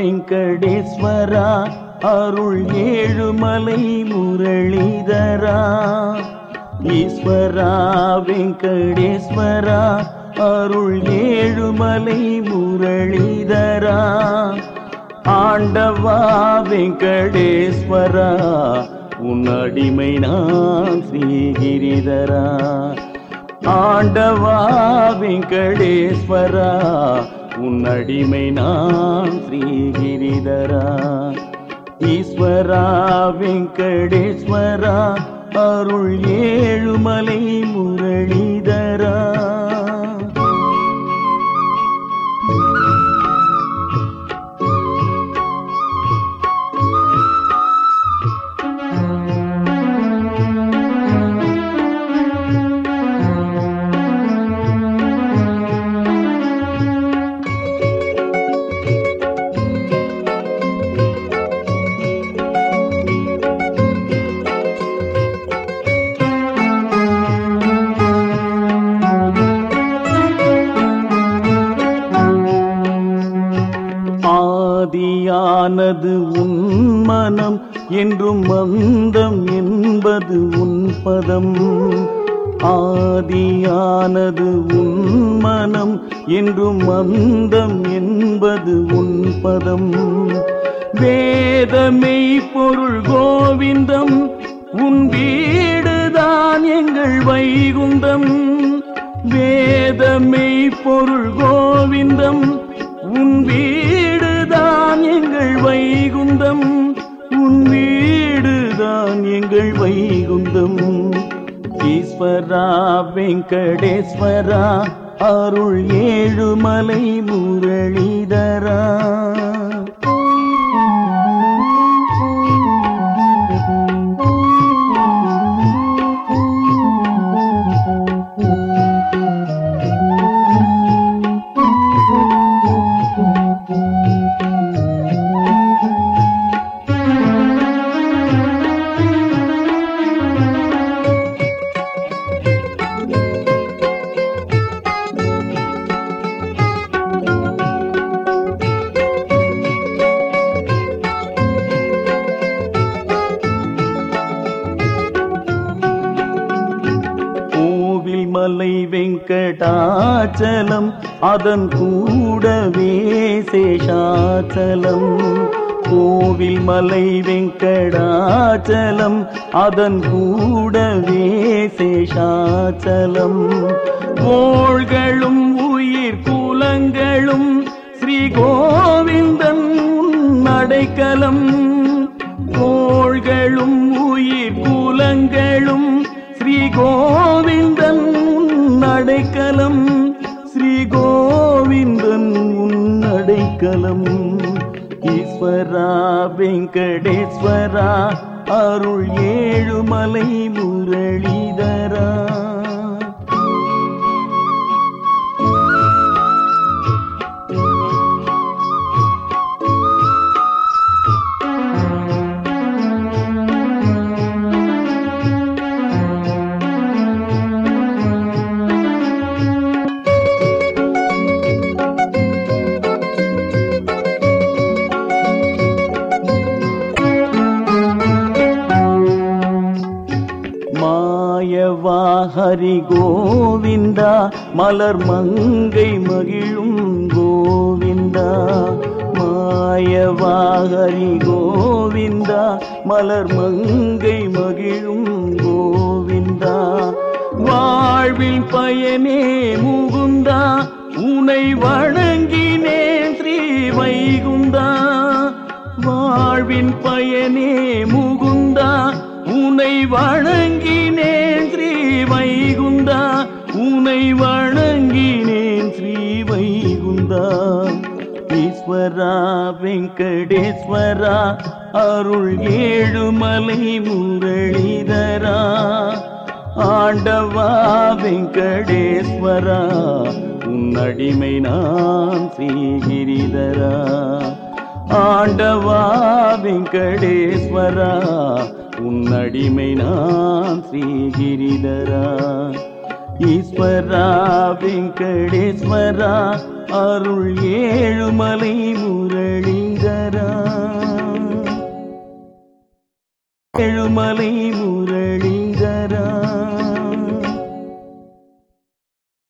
வெங்கடேஸ்வரா அருள் ஏழுமலை முரளிதரா ஈஸ்வரா வெங்கடேஸ்வரா அருள் ஏழுமலை முரளிதரா ஆண்டவா வெங்கடேஸ்வரா உன் அடிமை நான் ஸ்ரீகிரிதரா ஆண்டவா வெங்கடேஸ்வரா உன் அடிமை நான் ஸ்ரீகிரிதரா ஈஸ்வரா வெங்கடேஸ்வரா அருள் ஏழுமலை முரளிதரா ஆதியானது உன் மனம் என்றும் மந்தம் என்பது உன் பதம் ஆதியானது உன் மனம் என்றும் மந்தம் என்பது உன் பதம் வேதமை பொருள் கோவிந்தம் உன் வீடுதான் எங்கள் வைகுந்தம் வேதமை பொருள் கோவிந்தம் உன் வீடுதான் எங்கள் வைகுந்தம் உன் வீடுதான் எங்கள் வைகுந்தம் ஈஸ்வரா வெங்கடேஸ்வரா அருள் ஏழுமலை முரளிதரா கோவில் மலை வெங்கடாச்சலம் அதன் கூடவே சேஷாச்சலம் கோவில் மலை வெங்கடாச்சலம் அதன் கூடவே சேஷாச்சலம் கோள்களும் உயிர் கூலங்களும் ஸ்ரீ கோவிந்தன் அடைக்கலம் கோள்களும் உயிர் கூலங்களும் ஸ்ரீ கோவிந்தன் அடைக்கலம் ஸ்ரீ கோவிந்தன் உன் அடைக்கலம் ஈஸ்வரா வெங்கடேஸ்வரா அருள் ஏழுமலை முரளிதரா மாயவா ஹரி கோவிந்தா மலர் மங்கை மகிழும் கோவிந்தா மாயவா ஹரி கோவிந்தா மலர் மங்கை மகிழும் கோவிந்தா வாழ்வில் பயனே முகுந்தா உனை வணங்கினேன் ஸ்ரீ வைகுந்தா வாழ்வின் பயனே முகுந்தா உனை வணங்கினேன் ஸ்ரீ வைகுந்தா உனை வணங்கினேன் ஸ்ரீ வைகுந்தா ஈஸ்வரா வெங்கடேஸ்வரா அருள் ஏழுமலை முரளிதரா ஆண்டவா வெங்கடேஸ்வரா உன் அடிமை நான் ஸ்ரீகிரிதரா ஆண்டவா வெங்கடேஸ்வரா உன் அடிமை நான் ஸ்ரீகிரிதரா ஈஸ்வரா வெங்கடேஸ்வரா அருள் ஏழுமலை முரளிதரா ஏழுமலை முரளிதரா